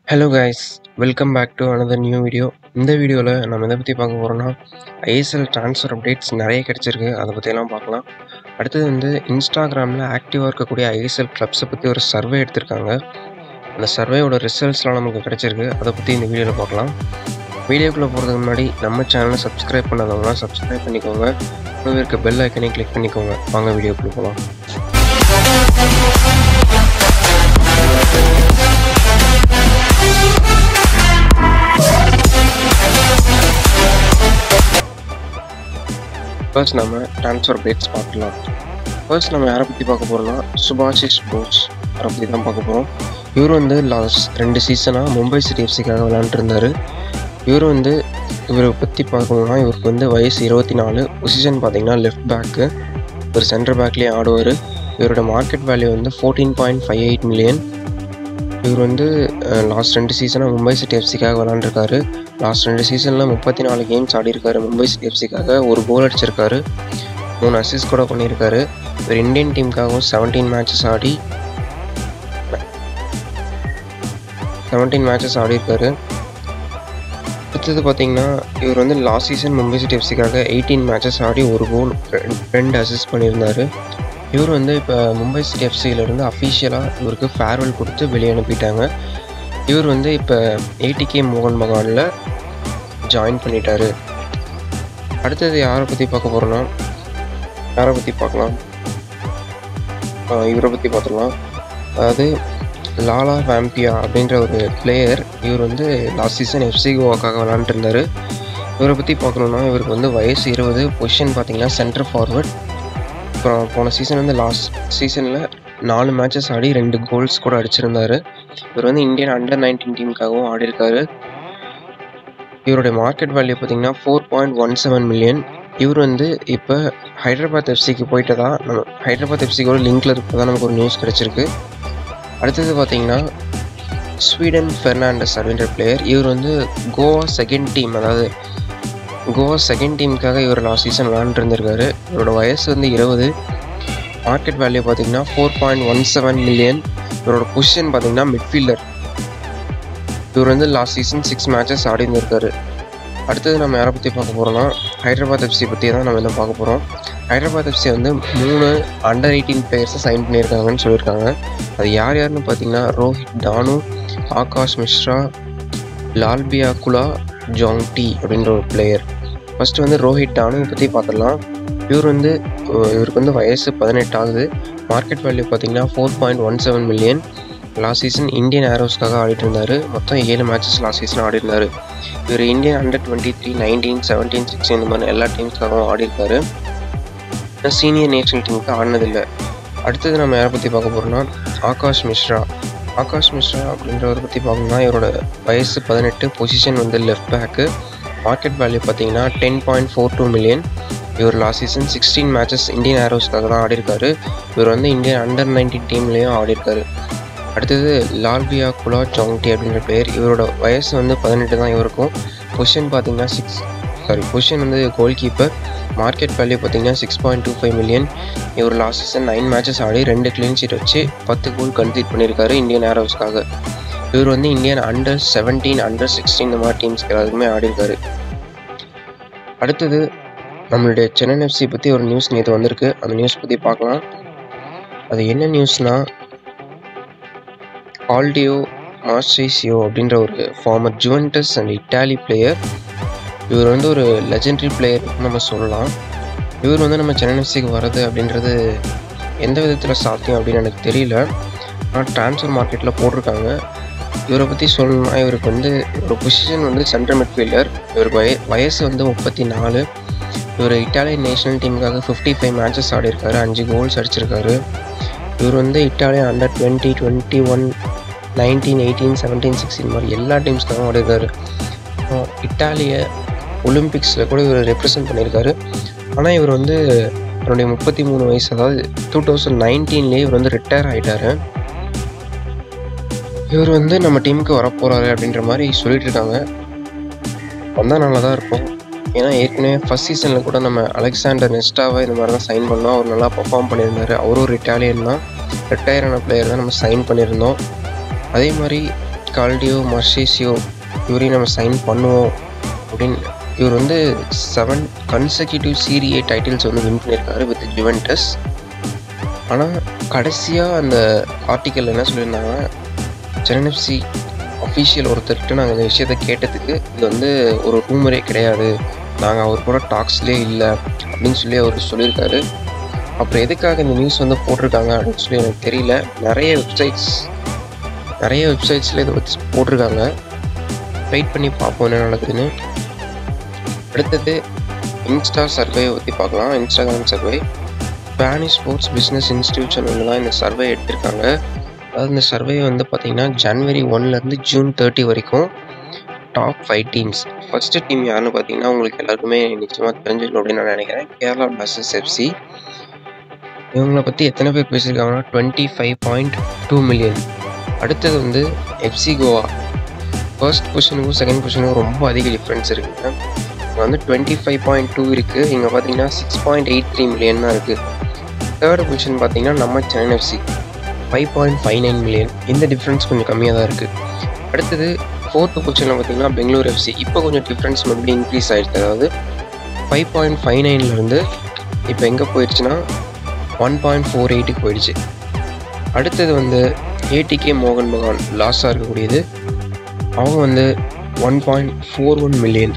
hello guys welcome back to another new video இந்த வீடியோவில் நம்ம எதை பற்றி பார்க்க போகிறோம்னா ஐஎஸ்எல் ட்ரான்ஸ்ஃபர் அப்டேட்ஸ் நிறைய கிடச்சிருக்கு அதை பற்றியெல்லாம் பார்க்கலாம் அடுத்தது வந்து இன்ஸ்டாகிராமில் ஆக்டிவாக இருக்கக்கூடிய ஐஎஸ்எல் கிளப்ஸை பற்றி ஒரு சர்வே எடுத்திருக்காங்க அந்த சர்வேயோட ரிசல்ட்ஸ்லாம் நமக்கு கிடச்சிருக்கு அதை பற்றி இந்த வீடியோவில் பார்க்கலாம் வீடியோக்குள்ளே போகிறதுக்கு முன்னாடி நம்ம சேனலை சப்ஸ்கிரைப் பண்ணாதவங்களாம் சப்ஸ்கிரைப் பண்ணிக்கோங்க கூட இருக்க பெல் ஐக்கனையும் கிளிக் பண்ணிக்கோங்க வாங்க வீடியோக்குள்ளே போகலாம் ஃபர்ஸ்ட் நம்ம ட்ரான்ஸ்ஃபர் அப்டேட்ஸ் பார்க்கலாம் ஃபர்ஸ்ட் நம்ம யாரை பற்றி பார்க்க போகிறோம்னா சுபாஷிஷ் போஸ் அவரை பற்றி தான் பார்க்க போகிறோம் இவர் வந்து லாஸ்ட் ரெண்டு சீசனாக மும்பை சிட்டி எஃப்சிக்காக விளாண்டுருந்தார் இவர் வந்து இவரை பற்றி பார்க்கணும்னா இவருக்கு வந்து வயசு இருபத்தி நாலு பொசிஷன் பார்த்தீங்கன்னா லெஃப்ட் பேக்கு ஒரு சென்டர் பேக்லேயே ஆடுவார் இவரோட மார்க்கெட் வேல்யூ வந்து fourteen point five eight million இவர் வந்து லாஸ்ட் ரெண்டு சீசனாக மும்பை சிட்டி எஃப்சிக்காக விளாண்டுருக்காரு லாஸ்ட் ரெண்டு சீசனில் முப்பத்தி நாலு கேம்ஸ் ஆடிருக்காரு மும்பை சிட்டி எஃப்சிக்காக ஒரு கோல் அடிச்சிருக்காரு மூணு அசிஸ்ட் கூட பண்ணியிருக்காரு இவர் இந்தியன் டீமுக்காகவும் செவன்டீன் மேட்சஸ் ஆடி செவன்டீன் மேட்சஸ் ஆடிருக்காரு அடுத்தது பார்த்தீங்கன்னா இவர் வந்து லாஸ்ட் சீசன் மும்பை சிட்டி எஃப்சிக்காக எயிட்டீன் மேட்சஸ் ஆடி ஒரு கோல் ரெண்டு அசிஸ்ட் பண்ணியிருந்தார் இவர் வந்து இப்போ மும்பை சிட்டி எஃப்சியிலேருந்து அஃபீஷியலாக இவருக்கு ஃபேர்வெல் கொடுத்து வெளியே அனுப்பிட்டாங்க இவர் வந்து இப்போ ஏடிகே மோகன் பகானில் ஜாயின் பண்ணிட்டாரு அடுத்தது யாரை பற்றி பார்க்க போகிறோன்னா யாரை பற்றி பார்க்கலாம் இவரை பற்றி பார்த்துக்கலாம் அதாவது லாலா வேம்பியா அப்படின்ற ஒரு பிளேயர் இவர் வந்து லாஸ்ட் சீசன் எஃப்சி கோவாக்காக விளாண்டுருந்தார் இவரை பற்றி பார்க்கணுன்னா இவருக்கு வந்து வயசு இருபது பொசிஷன் பார்த்தீங்கன்னா சென்டர் ஃபார்வர்ட் அப்புறம் போன சீசன் வந்து லாஸ்ட் சீசனில் நாலு மேட்சஸ் ஆடி ரெண்டு கோல்ஸ் கூட அடிச்சிருந்தாரு இவர் வந்து இந்தியன் அண்டர் நைன்டீன் டீமுக்காகவும் ஆடிருக்காரு இவருடைய மார்க்கெட் வேல்யூ பார்த்தீங்கன்னா four point one seven million இவர் வந்து இப்போ ஹைதராபாத் எஃப்சிக்கு போயிட்டு தான் நம்ம ஹைதராபாத் எஃப்சிக்கோட லிங்க்ல இருப்பதாக நமக்கு ஒரு நியூஸ் கிடச்சிருக்கு அடுத்தது பார்த்தீங்கன்னா ஸ்வீடன் ஃபெர்னாண்டஸ் அப்படின்ற பிளேயர் இவர் வந்து கோவா செகண்ட் டீம் அதாவது கோவா செகண்ட் டீமுக்காக இவர் லாஸ்ட் சீசன் விளாண்டுருந்துருக்காரு இவரோட வயசு வந்து இருபது மார்க்கெட் வேல்யூ பார்த்தீங்கன்னா four point one seven million இவரோட பொசிஷன் பார்த்தீங்கன்னா மிட்ஃபீல்டர் இவர் வந்து லாஸ்ட் சீசன் சிக்ஸ் மேட்சஸ் ஆடி இருந்திருக்காரு அடுத்தது நம்ம யாரை பற்றி பார்க்க போகிறோம்னா ஹைதராபாத் எஃப்சி பற்றி தான் நம்ம என்ன பார்க்க போகிறோம் ஹைதராபாத் எஃப்சி வந்து மூணு அண்டர் எயிட்டீன் பிளேயர்ஸை சைன் பண்ணியிருக்காங்கன்னு சொல்லியிருக்காங்க அது யார் யாருன்னு பார்த்தீங்கன்னா ரோஹித் தானு ஆகாஷ் மிஸ்ரா லால்பியா குலா ஜாங் டி அப்படின்ற ஒரு பிளேயர் ஃபஸ்ட்டு வந்து ரோஹித் தானு பற்றி பார்த்துடலாம் இவர் வந்து இவருக்கு வந்து வயசு பதினெட்டு ஆகுது மார்க்கெட் வேல்யூ பார்த்தீங்கன்னா four point one seven million last season Indian ஏரோஸ்க்காக ஆடிட்டு இருந்தார் மொத்தம் ஏழு மேட்சஸ் லாஸ்ட் சீசன் ஆடி இருந்தார் இவர் Indian under twenty three nineteen seventeen sixteen இந்த மாதிரி எல்லா டீம்ஸ்க்காகவும் ஆடிருக்காரு சீனியர் நேஷனல் டீமுக்கு ஆடினதில்லை அடுத்தது நம்ம யாரை பற்றி பார்க்க போகிறோம்னா ஆகாஷ் மிஸ்ரா ஆகாஷ் மிஸ்ரா அப்படின்றவரை பற்றி பார்க்கணும்னா இவரோட வயசு பதினெட்டு பொசிஷன் வந்து லெஃப்ட் பேக்கு மார்க்கெட் வேல்யூ பார்த்தீங்கன்னா ten point four two million இவர் last season sixteen matches Indian ஏரோஸ்க்காக தான் ஆடிருக்காரு இவர் வந்து இந்தியன் அண்டர் நைன்டீன் டீம்லேயும் ஆடிருக்காரு அடுத்தது லால்பியா குலா ஜோங்டி அப்படின்ற பேர் இவரோட வயசு வந்து பதினெட்டு தான் இவருக்கும் பொசிஷன் பார்த்தீங்கன்னா சிக்ஸ் சாரி பொசிஷன் வந்து கோல் கீப்பர் மார்க்கெட் வேல்யூ பார்த்தீங்கன்னா six point two five million இவர் லாஸ்ட் சீசன் நைன் மேட்சஸ் ஆடி ரெண்டு க்ளீன் ஷீட் வச்சு பத்து கோல் கன்சீட் பண்ணியிருக்காரு இந்தியன் ஏரோஸ்க்காக இவர் வந்து Indian under seventeen under sixteen இந்த மாதிரி டீம்ஸ்க்கு எல்லாருக்குமே ஆடிருக்காரு அடுத்தது நம்மளுடைய சென்னை எஃப்சி பற்றி ஒரு நியூஸ் நேற்று வந்திருக்கு அந்த நியூஸ் பற்றி பார்க்கலாம் அது என்ன நியூஸ்னால் ஆல்டியோ மாஸ்ட்ரேசியோ அப்படின்ற ஒரு former Juventus and Italy player இவர் வந்து ஒரு லெஜெண்டரி பிளேயர் நம்ம சொல்லலாம் இவர் வந்து நம்ம சென்னை எஃப்சிக்கு வர்றது அப்படின்றது எந்த விதத்தில் சாத்தியம் அப்படின்னு எனக்கு தெரியல ஆனால் ட்ரான்ஸ்ஃபர் மார்க்கெட்டில் போட்டிருக்காங்க இவரை பற்றி சொல்லணும்னா இவருக்கு வந்து ஒரு பொசிஷன் வந்து சென்ட்ரல் மிட்ஃபீல்டர் இவருக்கு வய வயசு வந்து முப்பத்தி நாலு இவர் இட்டாலியன் நேஷனல் டீமுக்காக ஃபிஃப்டி ஃபைவ் மேட்சஸ் ஆடிருக்காரு அஞ்சு கோல்ஸ் அடிச்சிருக்காரு இவர் வந்து Italian under twenty twenty one nineteen eighteen seventeen sixteen மாதிரி எல்லா டீம்ஸ்க்காகவும் ஆடிருக்காரு இட்டாலிய ஒலிம்பிக்ஸில் கூட இவர் ரெப்ரசன்ட் பண்ணியிருக்காரு ஆனால் இவர் வந்து அவருடைய முப்பத்தி மூணு வயசு அதாவது டூ தௌசண்ட் நைன்டீன்லேயே இவர் வந்து ரிட்டையர் ஆகிட்டாரு இவர் வந்து நம்ம டீமுக்கு வரப்போகிறாரு அப்படின்ற மாதிரி சொல்லிட்டு இருக்காங்க வந்தால் நல்லா தான் இருக்கும் ஏன்னா ஏற்கனவே ஃபஸ்ட் சீசனில் கூட நம்ம அலெக்சாண்டர் நெஸ்டாவை இந்த மாதிரி தான் சைன் பண்ணோம் அவர் நல்லா பர்ஃபார்ம் பண்ணியிருந்தார் அவரும் ஒரு இட்டாலியன் தான் ரிட்டையர் ஆன பிளேயர் தான் நம்ம சைன் பண்ணியிருந்தோம் அதே மாதிரி கால்டியோ மர்ஷேசியோ இவரையும் நம்ம சைன் பண்ணுவோம் அப்படின்னு இவர் வந்து செவன் கன்செக்யூட்டிவ் சீரியே டைட்டில்ஸ் வந்து வின் பண்ணியிருக்காரு வித் ஜுவென்டஸ் ஆனால் கடைசியாக அந்த ஆர்டிக்கல் என்ன சொல்லியிருந்தாங்க சென்எஃப்சி அஃபீஷியல் ஒருத்தர்கிட்ட நாங்கள் இந்த விஷயத்த கேட்டதுக்கு இது வந்து ஒரு ரூமரே கிடையாது நாங்கள் அவர் கூட டாக்ஸ்லேயே இல்லை அப்படின்னு சொல்லி அவர் சொல்லியிருக்காரு அப்புறம் எதுக்காக இந்த நியூஸ் வந்து போட்டிருக்காங்க அப்படின்னு சொல்லி எனக்கு தெரியல நிறைய வெப்சைட்ஸ் நிறைய வெப்சைட்ஸில் இதை வச்சு போட்டிருக்காங்க வெயிட் பண்ணி பார்ப்போம் என்ன நடக்குதுன்னு அடுத்தது இன்ஸ்டா சர்வே பற்றி பார்க்கலாம் Instagram survey Spanish sports business institution வந்து தான் இந்த சர்வே எடுத்திருக்காங்க அதாவது இந்த சர்வே வந்து பார்த்தீங்கன்னா ஜனவரி ஒன்லேருந்து ஜூன் தேர்ட்டி வரைக்கும் top five teams first team யாருன்னு பார்த்தீங்கன்னா உங்களுக்கு எல்லாருக்குமே நிச்சயமாக தெரிஞ்சிருக்கும் அப்படின்னு நான் நினைக்கிறேன் கேரளா பிளாஸ்டர்ஸ் எஃப்சி இவங்களை பற்றி எத்தனை பேர் பேசியிருக்காங்கன்னா twenty five point two million அடுத்தது வந்து எஃப்சி கோவா ஃபர்ஸ்ட் பொசிஷனுக்கும் செகண்ட் பொசிஷனுக்கும் ரொம்ப அதிக டிஃப்ரென்ஸ் இருக்குங்க இங்கே வந்து டுவெண்ட்டி ஃபைவ் பாயிண்ட் டூ இருக்குது இங்கே பார்த்தீங்கன்னா six point eight three million தான் இருக்குது தேர்ட் பொசிஷன் பார்த்தீங்கன்னா நம்ம Chennai FC five point five nine million இந்த டிஃப்ரென்ஸ் கொஞ்சம் கம்மியாக தான் இருக்குது அடுத்தது ஃபோர்த்து பொசிஷனில் பார்த்தீங்கன்னா பெங்களூர் எஃப்சி இப்போ கொஞ்சம் டிஃப்ரென்ஸ் மறுபடியும் இன்க்ரீஸ் ஆகிருக்கு அதாவது ஃபைவ் பாயிண்ட் ஃபைவ் நைன்லேருந்து இப்போ எங்கே போயிடுச்சுன்னா ஒன் பாயிண்ட் ஃபோர் எயிட்டுக்கு போயிடுச்சு அடுத்தது வந்து ஏடிகே மோகன் பகான் லாஸாக இருக்கக்கூடியது அவங்க வந்து one point four one million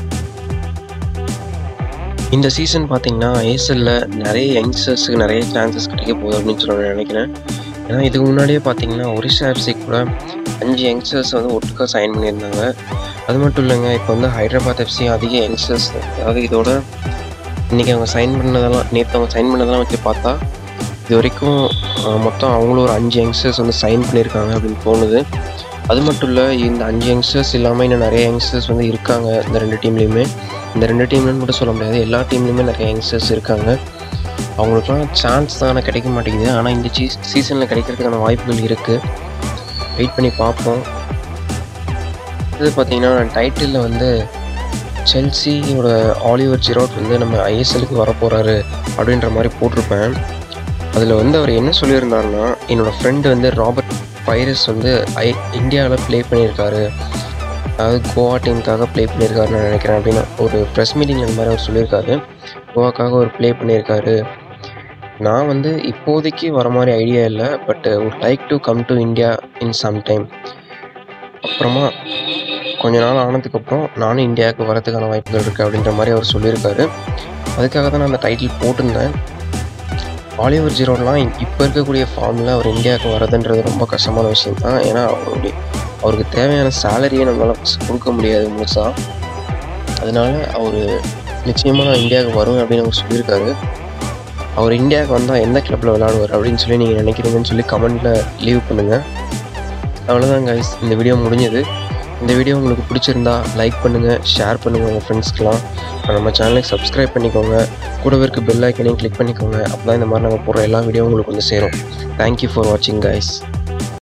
இந்த சீசன் பார்த்தீங்கன்னா ஏஎஸ்எல்ல நிறைய யங்ஸ்டர்ஸுக்கு நிறைய சான்சஸ் கிடைக்க போகுது அப்படின்னு சொல்லி நான் நினைக்கிறேன் ஏன்னா இதுக்கு முன்னாடியே பார்த்தீங்கன்னா ஒரிஷா எஃப்சி கூட அஞ்சு யங்ஸ்டர்ஸ் வந்து ஒட்டுக்கா சைன் பண்ணியிருந்தாங்க அது மட்டும் இல்லைங்க இப்போ வந்து ஹைதராபாத் எஃப்சி அதிக யங்ஸ்டர்ஸ் அதாவது இதோட இன்றைக்கி அவங்க சைன் பண்ணதெல்லாம் நேற்று அவங்க சைன் பண்ணதெல்லாம் வச்சு பார்த்தா இது வரைக்கும் அஹ், மொத்தம் அவங்களும் ஒரு அஞ்சு யங்ஸ்டர்ஸ் வந்து சைன் பண்ணியிருக்காங்க அப்படின்னு தோணுது அது மட்டும் இல்லை இந்த அஞ்சு யங்ஸ்டர்ஸ் இல்லாமல் இன்னும் நிறைய யங்ஸ்டர்ஸ் வந்து இருக்காங்க இந்த ரெண்டு டீம்லேயுமே இந்த ரெண்டு டீம்லன்னு மட்டும் சொல்ல முடியாது எல்லா டீம்லேயுமே நிறைய யங்ஸ்டர்ஸ் இருக்காங்க அவங்களுக்குலாம் சான்ஸ் தான் ஆனால் கிடைக்க மாட்டேங்குது ஆனால் இந்த சீ சீசனில் கிடைக்கிறதுக்கான வாய்ப்புகள் இருக்குது வெயிட் பண்ணி பார்ப்போம் இது பார்த்தீங்கன்னா டைட்டிலில் வந்து செல்சியோட ஆலிவர் ஜிரோட் வந்து நம்ம ஐஎஸ்எலுக்கு வரப்போகிறாரு அப்படின்ற மாதிரி போட்டிருப்பேன் அதில் வந்து அவர் என்ன சொல்லியிருந்தாருன்னா என்னோடய ஃப்ரெண்டு வந்து ராபர்ட் பைரஸ் வந்து ஐ இந்தியாவில் ப்ளே பண்ணியிருக்காரு அதாவது கோவா டீமுக்காக ப்ளே பண்ணியிருக்காருன்னு நான் நினைக்கிறேன் அப்படின்னு ஒரு ப்ரெஸ் மீட்டிங்கில் இந்த மாதிரி அவர் சொல்லியிருக்காரு கோவாக்காக ஒரு ப்ளே பண்ணியிருக்காரு நான் வந்து இப்போதைக்கு வர மாதிரி ஐடியா இல்லை but would like to come to India in some time அப்புறமா கொஞ்ச நாள் ஆனதுக்கப்புறம் நானும் இந்தியாவுக்கு வரதுக்கான வாய்ப்புகள் இருக்குது அப்படின்ற மாதிரி அவர் சொல்லியிருக்காரு அதுக்காக தான் நான் அந்த டைட்டில் போட்டிருந்தேன் ஆலிவர் ஜீரோலாம் இப்போ இருக்கக்கூடிய ஃபார்மில் அவர் இந்தியாவுக்கு வரதுன்றது ரொம்ப கஷ்டமான விஷயம் தான் ஏன்னா அவருடைய அவருக்கு தேவையான சேலரியை நம்மளால் கொடுக்க முடியாது முழுசாக அதனால அவர் நிச்சயமாக நான் இந்தியாவுக்கு வருவேன் அப்படின்னு அவர் சொல்லியிருக்காரு அவர் இந்தியாவுக்கு வந்தால் எந்த கிளப்பில் விளையாடுவார் அப்படின்னு சொல்லி நீங்கள் நினைக்கிறீங்கன்னு சொல்லி கமெண்ட்டில் லீவ் பண்ணுங்கள் அவ்வளோதான் கைஸ் இந்த வீடியோ முடிஞ்சது இந்த வீடியோ உங்களுக்கு பிடிச்சிருந்தா லைக் பண்ணுங்கள் ஷேர் பண்ணுங்கள் உங்கள் ஃப்ரெண்ட்ஸ்க்கெலாம் நம்ம சேனலுக்கு சப்ஸ்கிரைப் பண்ணிக்கோங்க கூடவே இருக்க பெல் ஐக்கனையும் கிளிக் பண்ணிக்கோங்க அப்போ தான் இந்த மாதிரி நாங்கள் போடுற எல்லா வீடியோ உங்களுக்கு வந்து சேரும் தேங்க்யூ ஃபார் வாட்சிங் கைஸ்